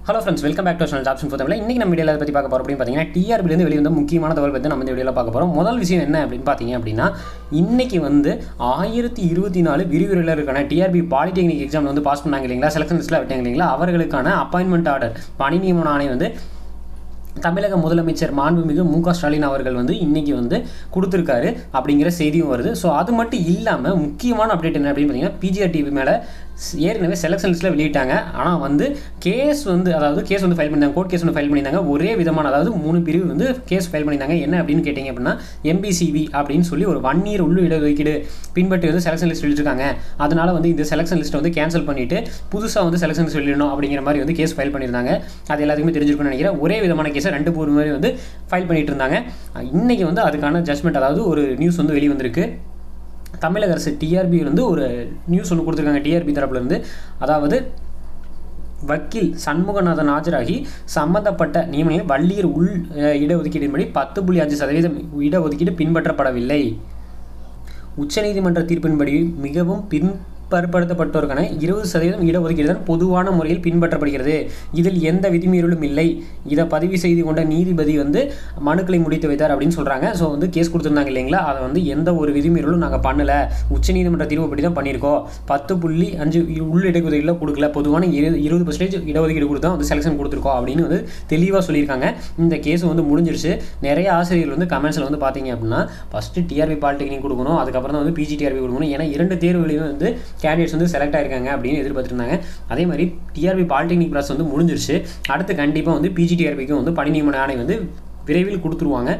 hello friends welcome back to channel jobs info Tamil இன்றைக்கி நம்ம வீடியோவில் பற்றி பார்க்க போகிறோம் அப்படின்னு பார்த்தீங்கன்னா டிஆர்பிலேருந்து வெளியே வந்து முக்கியமான தகவல் பற்றி நம்ம இந்த வீடியோவில் பார்க்க போகிறோம் முதல் விஷயம் என்ன அப்படின்னு பார்த்தீங்க அப்படின்னா இன்றைக்கி வந்து ஆயிரத்தி இருபத்தி நாலு விரிவுரையாளருக்கான டிஆர்பி பாலிடெக்னிக் எக்ஸாம் வந்து பாஸ் பண்ணாங்க இல்லைங்களா செலக்ஷன் லிஸ்ட்டில் விட்டாங்க இல்லைங்களா அவர்களுக்கான அப்பாயின்மெண்ட் ஆர்டர் பணி நியமன ஆணை வந்து தமிழக முதலமைச்சர் மாண்புமிகு மு க ஸ்டாலின் அவர்கள் வந்து இன்னைக்கு வந்து கொடுத்துருக்காரு அப்படிங்கிற செய்தியும் வருது ஸோ அது மட்டும் இல்லாமல் முக்கியமான அப்டேட் என்ன அப்படின்னு பார்த்தீங்கன்னா பிஜிஆர் டிவி மேலே ஏற்கனவே செலக்ஷன் லிஸ்ட்டில் வெளியிட்டாங்க ஆனால் வந்து கேஸ் வந்து அதாவது கேஸ் வந்து ஃபைல் பண்ணியிருந்தாங்க கோர்ட் கேஸ் வந்து ஃபைல் பண்ணியிருந்தாங்க ஒரே விதமான அதாவது மூணு பிரிவு வந்து கேஸ் ஃபைல் பண்ணியிருந்தாங்க என்ன அப்படின்னு கேட்டிங்க அப்படின்னா எம்பிசிவி அப்படின்னு சொல்லி ஒரு ஒன் இயர் உள்ள இடஒதுக்கீடு பின்பற்றி வந்து செலக்ஷன் லிஸ்ட் வெளியிட்டிருக்காங்க அதனால வந்து இந்த செலக்ஷன் லிஸ்ட்டை வந்து கேன்சல் பண்ணிட்டு புதுசாக வந்து செலக்ஷன் லிஸ்ட் வெளியிடணும் அப்படிங்கிற மாதிரி வந்து கேஸ் ஃபைல் பண்ணியிருந்தாங்க அது எல்லாத்துக்குமே தெரிஞ்சிருக்கும்னு நினைக்கிறேன் ஒரே விதமான கேஸை ரெண்டு மூணு மாதிரி வந்து ஃபைல் பண்ணிட்டு இருந்தாங்க இன்னைக்கு வந்து அதுக்கான ஜட்மெண்ட் அதாவது ஒரு நியூஸ் வந்து வெளியே வந்திருக்கு தமிழக அரசு டிஆர்பி வந்து ஒரு நியூஸ் ஒன்று கொடுத்துருக்காங்க டிஆர்பி தரப்புலேருந்து அதாவது வக்கீல் சண்முகநாதன் ஆஜராகி சம்பந்தப்பட்ட நியமனங்கள் வள்ளியர் உள் அஹ், இடஒதுக்கீடின்படி பத்து புள்ளி அஞ்சு சதவீதம் இடஒதுக்கீடு பின்பற்றப்படவில்லை உச்சநீதிமன்ற தீர்ப்பின்படி மிகவும் பின் பிற்படுத்தப்பட்டோருக்கான இருபது சதவீதம் இடஒதுக்கீடு தான் பொதுவான முறையில் பின்பற்றப்படுகிறது இதில் எந்த விதிமீறலும் இல்லை இதை பதிவு செய்து கொண்ட நீதிபதி வந்து மனுக்களை முடித்து வைத்தார் அப்படின்னு சொல்கிறாங்க ஸோ வந்து கேஸ் கொடுத்துருந்தாங்க இல்லைங்களா அதை வந்து எந்த ஒரு விதிமீறலும் நாங்கள் பண்ணலை உச்சநீதிமன்ற தீர்வுப்படி தான் பண்ணியிருக்கோம் பத்து புள்ளி அஞ்சு உள் இடஒதுக்கீடுல கொடுக்கல பொதுவான இரு இருபது பர்சன்டேஜ் இடஒதுக்கீடு கொடுத்தா வந்து செலெக்ஷன் கொடுத்துருக்கோம் அப்படின்னு வந்து தெளிவாக சொல்லியிருக்காங்க இந்த கேஸ் வந்து முடிஞ்சிருச்சு நிறைய ஆசிரியர்கள் வந்து கமெண்ட்ஸில் வந்து பார்த்தீங்க அப்படின்னா ஃபஸ்ட்டு டிஆர்பி பாலிடெக்னிக் கொடுக்கணும் அதுக்கப்புறம் தான் வந்து பிஜிடிஆர்பி கொடுக்கணும் ஏன்னா இரண்டு தேர்வுகளையும் வந்து கேண்டிடேட்ஸ் வந்து செலக்ட் ஆயிருக்காங்க அப்படின்னு எதிர்பார்த்துருந்தாங்க அதே மாதிரி டிஆர்பி பாலிடெக்னிக் ப்ராசஸ் வந்து முடிஞ்சிருச்சு அடுத்து கண்டிப்பாக வந்து பிஜிடிஆர்பிக்கும் வந்து பணி நியமன ஆணை வந்து விரைவில் கொடுத்துருவாங்க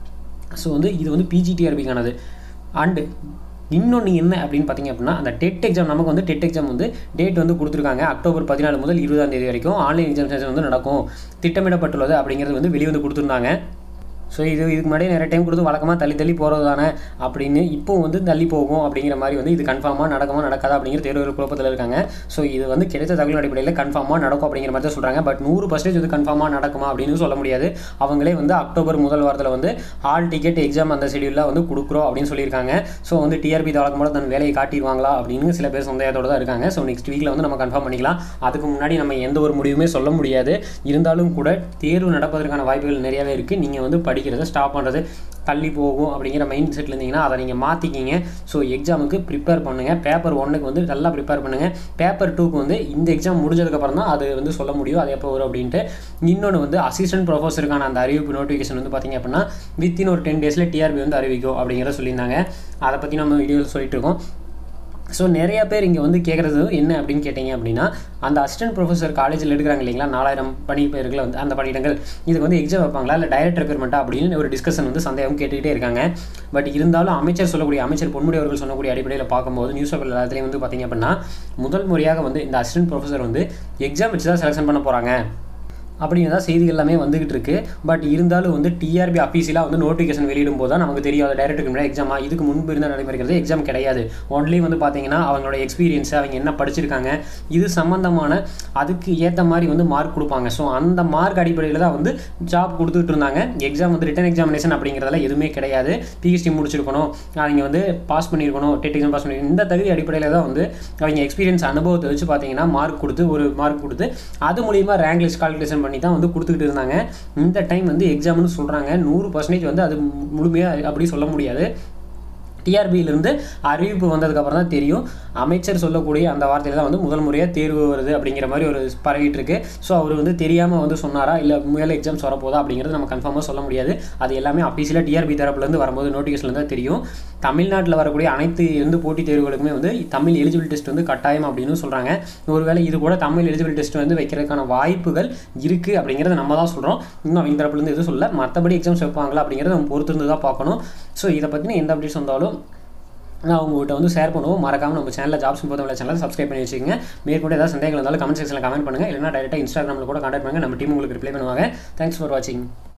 ஸோ வந்து இது வந்து பிஜிடிஆர்பிக்கானது அண்டு இன்னொன்று என்ன அப்படின்னு பார்த்தீங்க அப்படின்னா அந்த டெட் எக்ஸாம் நமக்கு வந்து டெட் எக்ஸாம் வந்து டேட் வந்து கொடுத்துருக்காங்க அக்டோபர் பதினாலு முதல் இருபதாம் தேதி வரைக்கும் ஆன்லைன் எக்ஸாமினேஷன் வந்து நடக்கும் திட்டமிடப்பட்டுள்ளது அப்படிங்கிறது வந்து வெளியே வந்து கொடுத்துருந்தாங்க ஸோ இது இதுக்கு முன்னாடி நிறைய டைம் கொடுத்து வழக்கமாக தள்ளி தள்ளி போகிறது தானே அப்படின்னு இப்போ வந்து தள்ளி போகும் அப்படிங்கிற மாதிரி வந்து இது கன்ஃபார்மாக நடக்குமா நடக்காதா அப்படிங்கிற தேர்வுகள் குழப்பத்தில் இருக்காங்க ஸோ இது வந்து கிடைத்த தகவல் அடிப்படையில் கன்ஃபார்மாக நடக்கும் அப்படிங்கிற மாதிரி தான் சொல்கிறாங்க பட் நூறு பர்சன்டேஜ் வந்து கன்ஃபார்மாக நடக்குமா அப்படின்னு சொல்ல முடியாது அவங்களே வந்து அக்டோபர் முதல் வாரத்தில் வந்து ஹால் டிக்கெட் எக்ஸாம் அந்த ஷெடியூலில் வந்து கொடுக்குறோம் அப்படின்னு சொல்லியிருக்காங்க ஸோ வந்து டிஆர்பி வழக்கம் போல தன் வேலையை காட்டிடுவாங்களா அப்படின்னு சில பேர் சந்தேகத்தோடு தான் இருக்காங்க ஸோ நெக்ஸ்ட் வீக்கில் வந்து நம்ம கன்ஃபார்ம் பண்ணிக்கலாம் அதுக்கு முன்னாடி நம்ம எந்த ஒரு முடிவுமே சொல்ல முடியாது இருந்தாலும் கூட தேர்வு நடப்பதற்கான வாய்ப்புகள் நிறையவே இருக்குது நீங்கள் வந்து படிக்கிறத ஸ்டாப் பண்ணுறது தள்ளி போகும் அப்படிங்கிற மைண்ட் செட்டில் இருந்தீங்கன்னா அதை நீங்கள் மாற்றிக்கிங்க ஸோ எக்ஸாமுக்கு ப்ரிப்பேர் பண்ணுங்கள் பேப்பர் ஒன்றுக்கு வந்து நல்லா ப்ரிப்பேர் பண்ணுங்கள் பேப்பர் டூக்கு வந்து இந்த எக்ஸாம் முடிஞ்சதுக்கப்புறம் தான் அது வந்து சொல்ல முடியும் அது எப்போ வரும் அப்படின்ட்டு இன்னொன்று வந்து அசிஸ்டன்ட் ப்ரொஃபஸருக்கான அந்த அறிவிப்பு நோட்டிஃபிகேஷன் வந்து பார்த்தீங்க அப்படின்னா வித்தின் ஒரு டென் டேஸில் டிஆர்பி வந்து அறிவிக்கும் அப்படிங்கிறத சொல்லியிருந்தாங்க அதை பற்றி நம்ம வீடியோவில் சொல்லிட்டு இருக்கோம் ஸோ நிறைய பேர் இங்கே வந்து கேட்குறது என்ன அப்படின்னு கேட்டிங்க அப்படின்னா அந்த அசிஸ்டன்ட் ப்ரொஃபஸர் காலேஜில் எடுக்கிறாங்க இல்லைங்களா நாலாயிரம் பணி பேர்களை வந்து அந்த பணியிடங்கள் இதுக்கு வந்து எக்ஸாம் வைப்பாங்களா இல்லை டைரக்ட் ரெக்ரூட்மெண்ட்டா அப்படின்னு ஒரு டிஸ்கஷன் வந்து சந்தேகம் கேட்டுக்கிட்டே இருக்காங்க பட் இருந்தாலும் அமைச்சர் சொல்லக்கூடிய அமைச்சர் பொன்முடி அவர்கள் சொல்லக்கூடிய அடிப்படையில் பார்க்கும்போது நியூஸ் பேப்பர் எல்லாத்துலேயும் வந்து பார்த்தீங்க அப்படின்னா முதல் முறையாக வந்து இந்த அசிஸ்டன்ட் ப்ரொஃபஸர் வந்து எக்ஸாம் வச்சு தான் செலெக்ஷன் பண்ண போகிறாங்க அப்படின்னு தான் செய்திகள் எல்லாமே வந்துகிட்டு இருக்கு பட் இருந்தாலும் வந்து டிஆர்பி அஃபீஷியலாக வந்து நோட்டிஃபிகேஷன் வெளியிடும் போது தான் நமக்கு தெரியும் அது டைரக்ட் முன்னாடி எக்ஸாமா இதுக்கு முன்பு இருந்த நடைமுறைகிறது எக்ஸாம் கிடையாது ஒன்லி வந்து பார்த்தீங்கன்னா அவங்களோட எக்ஸ்பீரியன்ஸ் அவங்க என்ன படிச்சிருக்காங்க இது சம்மந்தமான அதுக்கு ஏற்ற மாதிரி வந்து மார்க் கொடுப்பாங்க ஸோ அந்த மார்க் அடிப்படையில் தான் வந்து ஜாப் கொடுத்துட்டு இருந்தாங்க எக்ஸாம் வந்து ரிட்டன் எக்ஸாமினேஷன் அப்படிங்கிறதெல்லாம் எதுவுமே கிடையாது பிஹெச்டி முடிச்சிருக்கணும் அவங்க வந்து பாஸ் பண்ணியிருக்கணும் டெட் எக்ஸாம் பாஸ் பண்ணிருக்கணும் இந்த தகுதி அடிப்படையில் தான் வந்து அவங்க எக்ஸ்பீரியன்ஸ் அனுபவத்தை வச்சு பார்த்தீங்கன்னா மார்க் கொடுத்து ஒரு மார்க் கொடுத்து அது மூலியமாக ரேங்க் லிஸ்ட் கால்குலேஷன் பண்ணி தான் வந்து கொடுத்துக்கிட்டு இருந்தாங்க இந்த டைம் வந்து எக்ஸாம்னு சொல்கிறாங்க நூறு பர்சன்டேஜ் வந்து அது முழுமையாக அப்படி சொல்ல முடியாது டிஆர்பியிலிருந்து அறிவிப்பு வந்ததுக்கப்புறம் தான் தெரியும் அமைச்சர் சொல்லக்கூடிய அந்த வார்த்தையில் தான் வந்து முதல் முறையாக தேர்வு வருது அப்படிங்கிற மாதிரி ஒரு பரவிட்டு இருக்கு ஸோ அவர் வந்து தெரியாமல் வந்து சொன்னாரா இல்லை மேலே எக்ஸாம்ஸ் வரப்போதா அப்படிங்கிறது நம்ம கன்ஃபார்மாக சொல்ல முடியாது அது எல்லாமே அஃபீஷியலாக டிஆர்பி தரப்புலேருந்து வரும்போது நோட்டிஃபிகேஷன் தான் தெரியும் தமிழ்நாட்டில் வரக்கூடிய அனைத்து வந்து போட்டித் தேர்வுகளுக்குமே வந்து தமிழ் எலிஜிபிள் டெஸ்ட் வந்து கட்டாயம் அப்படின்னு சொல்கிறாங்க ஒருவேளை இது கூட தமிழ் எலிஜிபிள் டெஸ்ட் வந்து வைக்கிறதுக்கான வாய்ப்புகள் இருக்குது அப்படிங்கிறத நம்ம தான் சொல்கிறோம் இன்னும் அவங்க தரப்புலேருந்து எதுவும் சொல்ல மற்றபடி எக்ஸாம்ஸ் வைப்பாங்களா அப்படிங்கிறத நம்ம பொறுத்திருந்து தான் பார்க்கணும் ஸோ இதை பற்றின எந்த அப்டேட்ஸ் வந்தாலும் நான் உங்கள்கிட்ட வந்து ஷேர் பண்ணுவோம் மறக்காமல் நம்ம சேனலில் ஜாப்ஸ் போதும் சேனலை சப்ஸ்கிரைப் பண்ணி வச்சுக்கோங்க மேற்கொண்டு ஏதாவது சந்தேகங்கள் இருந்தாலும் கமெண்ட் செக்ஷனில் கமெண்ட் பண்ணுங்கள் இல்லைனா டேரெக்டாக இன்ஸ்டாகிராமில் கூட கான்டாக்ட் பண்ணுங்கள் நம்ம டீம் உங்களுக்கு ரிப்ளை பண்ணுவாங்க தேங்க்ஸ் ஃபார் வாட்சிங்